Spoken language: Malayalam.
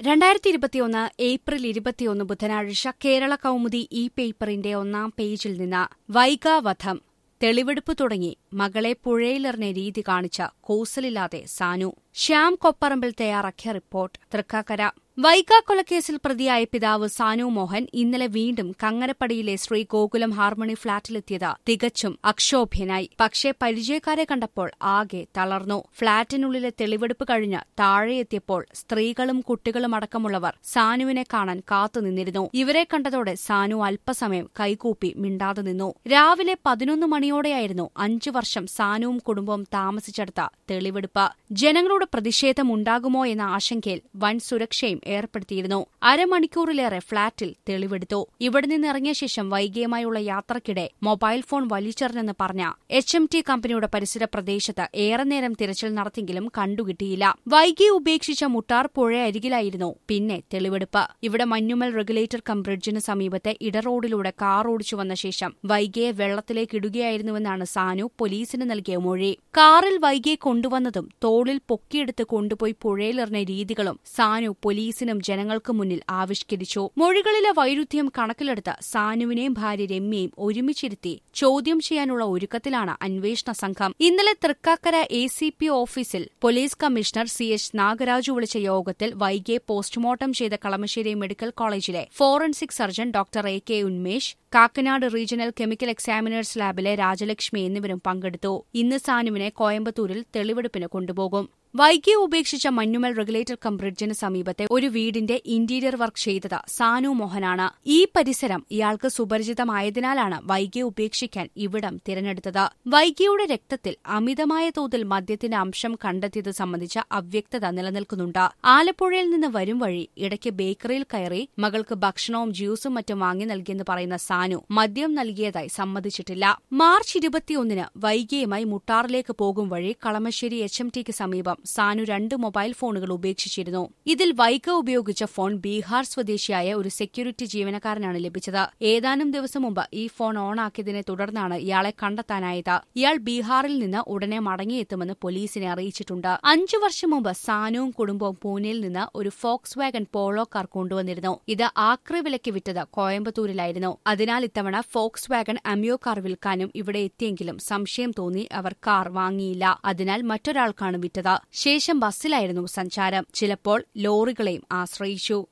രണ്ടായിരത്തി ഇരുപത്തിയൊന്ന് ഏപ്രിൽ ഇരുപത്തിയൊന്ന് ബുധനാഴ്ച കേരള കൗമുദി ഇ പേപ്പറിന്റെ ഒന്നാം പേജിൽ നിന്ന് വൈകാവധം തെളിവെടുപ്പ് തുടങ്ങി മകളെ പുഴയിലെറിഞ്ഞ രീതി കാണിച്ച കൂസലില്ലാതെ സാനു ശ്യാം കൊപ്പറമ്പിൽ തയ്യാറാക്കിയ റിപ്പോർട്ട് തൃക്കാക്കര വൈഗ കൊലക്കേസിൽ പ്രതിയായ പിതാവ് സാനു മോഹൻ ഇന്നലെ വീണ്ടും കങ്ങരപ്പടിയിലെ ശ്രീ ഗോകുലം ഹാർമണി ഫ്ളാറ്റിലെത്തിയത് തികച്ചും അക്ഷോഭ്യനായി പക്ഷേ പരിചയക്കാരെ കണ്ടപ്പോൾ ആകെ തളർന്നു ഫ്ളാറ്റിനുള്ളിലെ തെളിവെടുപ്പ് കഴിഞ്ഞ് താഴെയെത്തിയപ്പോൾ സ്ത്രീകളും കുട്ടികളും അടക്കമുള്ളവർ സാനുവിനെ കാണാൻ കാത്തുനിന്നിരുന്നു ഇവരെ കണ്ടതോടെ സാനു അല്പസമയം കൈകൂപ്പി മിണ്ടാതെ നിന്നു രാവിലെ പതിനൊന്ന് മണിയോടെയായിരുന്നു അഞ്ചു വർഷം സാനുവും കുടുംബവും താമസിച്ചെടുത്ത തെളിവെടുപ്പ് ജനങ്ങളുടെ പ്രതിഷേധമുണ്ടാകുമോ എന്ന ആശങ്കയിൽ വൻ സുരക്ഷയും ഏർപ്പെടുത്തിയിരുന്നു അരമണിക്കൂറിലേറെ ഫ്ളാറ്റിൽ തെളിവെടുത്തു ഇവിടെ നിന്ന് ഇറങ്ങിയ ശേഷം വൈകിയുമായുള്ള യാത്രക്കിടെ മൊബൈൽ ഫോൺ വലിച്ചെറിഞ്ഞെന്ന് പറഞ്ഞ എച്ച് എം ടി കമ്പനിയുടെ പരിസര പ്രദേശത്ത് ഏറെ നേരം തിരച്ചിൽ നടത്തിയെങ്കിലും കണ്ടുകിട്ടിയില്ല വൈകി ഉപേക്ഷിച്ച മുട്ടാർ പുഴ അരികിലായിരുന്നു പിന്നെ തെളിവെടുപ്പ് ഇവിടെ മഞ്ഞുമൽ റെഗുലേറ്റർ കം ബ്രിഡ്ജിന് സമീപത്തെ ഇടറോഡിലൂടെ കാർ ഓടിച്ചു വന്ന ശേഷം വൈകിയെ വെള്ളത്തിലേക്ക് ഇടുകയായിരുന്നുവെന്നാണ് സാനു പോലീസിന് നൽകിയ മൊഴി കാറിൽ വൈകിയെ കൊണ്ടുവന്നതും തോളിൽ പൊക്കിയെടുത്ത് കൊണ്ടുപോയി പുഴയിലെറിഞ്ഞ രീതികളും സാനു പോലീസിനും ജനങ്ങൾക്കും മുന്നിൽ ആവിഷ്കരിച്ചു മൊഴികളിലെ വൈരുദ്ധ്യം കണക്കിലെടുത്ത് സാനുവിനെയും ഭാര്യ രമ്യയും ഒരുമിച്ചിരുത്തി ചോദ്യം ചെയ്യാനുള്ള ഒരുക്കത്തിലാണ് അന്വേഷണ സംഘം ഇന്നലെ തൃക്കാക്കര എ സി പി ഓഫീസിൽ police commissioner C H Nagaraju വിളിച്ച യോഗത്തിൽ വൈകിയെ പോസ്റ്റ്മോർട്ടം ചെയ്ത കളമശ്ശേരി മെഡിക്കൽ കോളേജിലെ forensic surgeon doctor A K Unmesh Kakkanad regional chemical examiners ലാബിലെ രാജലക്ഷ്മി എന്നിവരും പങ്കെടുത്തു ഇന്ന് സാനുവിനെ കോയമ്പത്തൂരിൽ തെളിവെടുപ്പിന് കൊണ്ടുപോകും വൈകി ഉപേക്ഷിച്ച മഞ്ഞുമൽ റെഗുലേറ്റർ കം ബ്രിഡ്ജിന് സമീപത്തെ ഒരു വീടിന്റെ ഇന്റീരിയർ വർക്ക് ചെയ്തത് സാനു മോഹനാണ് ഈ പരിസരം ഇയാൾക്ക് സുപരിചിതമായതിനാലാണ് വൈകിയെ ഉപേക്ഷിക്കാൻ ഇവിടം തിരഞ്ഞെടുത്തത് വൈകിയുടെ രക്തത്തിൽ അമിതമായ തോതിൽ മദ്യത്തിന്റെ അംശം കണ്ടെത്തിയത് സംബന്ധിച്ച അവ്യക്തത നിലനിൽക്കുന്നുണ്ട് ആലപ്പുഴയിൽ നിന്ന് വരും വഴി ഇടയ്ക്ക് ബേക്കറിയിൽ കയറി മകൾക്ക് ഭക്ഷണവും ജ്യൂസും മറ്റും വാങ്ങി നൽകിയെന്ന് പറയുന്ന സാനു മദ്യം നൽകിയതായി സമ്മതിച്ചിട്ടില്ല മാർച്ച് ഇരുപത്തിയൊന്നിന് വൈകിയുമായി മുട്ടാറിലേക്ക് പോകും വഴി കളമശ്ശേരി എച്ച് എം ടിക്ക് സമീപം സാനു രണ്ട് മൊബൈൽ ഫോണുകൾ ഉപേക്ഷിച്ചിരുന്നു ഇതിൽ വൈക ഉപയോഗിച്ച ഫോൺ ബീഹാർ സ്വദേശിയായ ഒരു സെക്യൂരിറ്റി ജീവനക്കാരനാണ് ലഭിച്ചത് ഏതാനും ദിവസം മുമ്പ് ഈ ഫോൺ ഓണാക്കിയതിനെ തുടർന്നാണ് ഇയാളെ കണ്ടെത്താനായത് ഇയാൾ ബീഹാറിൽ നിന്ന് ഉടനെ മടങ്ങിയെത്തുമെന്ന് പോലീസിനെ അറിയിച്ചിട്ടുണ്ട് അഞ്ചു വർഷം മുമ്പ് സാനുവും കുടുംബവും പൂനെയിൽ നിന്ന് ഒരു ഫോക്സ് വാഗൺ പോളോ കാർ കൊണ്ടുവന്നിരുന്നു ഇത് ആക്രി വിലയ്ക്ക് വിറ്റത് കോയമ്പത്തൂരിലായിരുന്നു അതിനാൽ ഇത്തവണ ഫോക്സ് വാഗൺ അമിയോ കാർ വിൽക്കാനും ഇവിടെ എത്തിയെങ്കിലും സംശയം തോന്നി അവർ കാർ വാങ്ങിയില്ല അതിനാൽ മറ്റൊരാൾക്കാണ് വിറ്റത് ശേഷം ബസ്സിലായിരുന്നു സഞ്ചാരം ചിലപ്പോൾ ലോറികളെയും ആശ്രയിച്ചു